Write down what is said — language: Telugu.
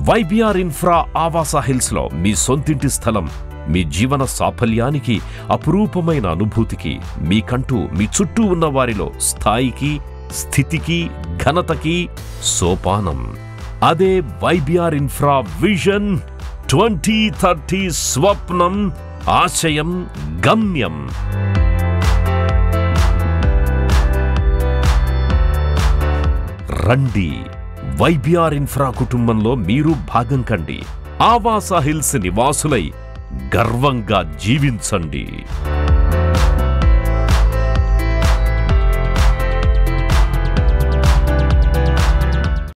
వైబిఆర్ ఇన్ఫ్రా ఆవాస హిల్స్ లో మీ సొంతింటి స్థలం మీ జీవన సాఫల్యానికి అపురూపమైన అనుభూతికి మీకంటూ మీ చుట్టూ ఉన్న వారిలో స్థాయికి స్థితికి ఘనతకి సోపానం అదే YBR infra vision twenty thirty స్వప్నం ఆశయం గమ్యం రండి వైబిఆర్ ఇన్ఫ్రా కుటుంబంలో మీరు భాగం కండి ఆవాస హిల్స్ నివాసులై గర్వంగా జీవించండి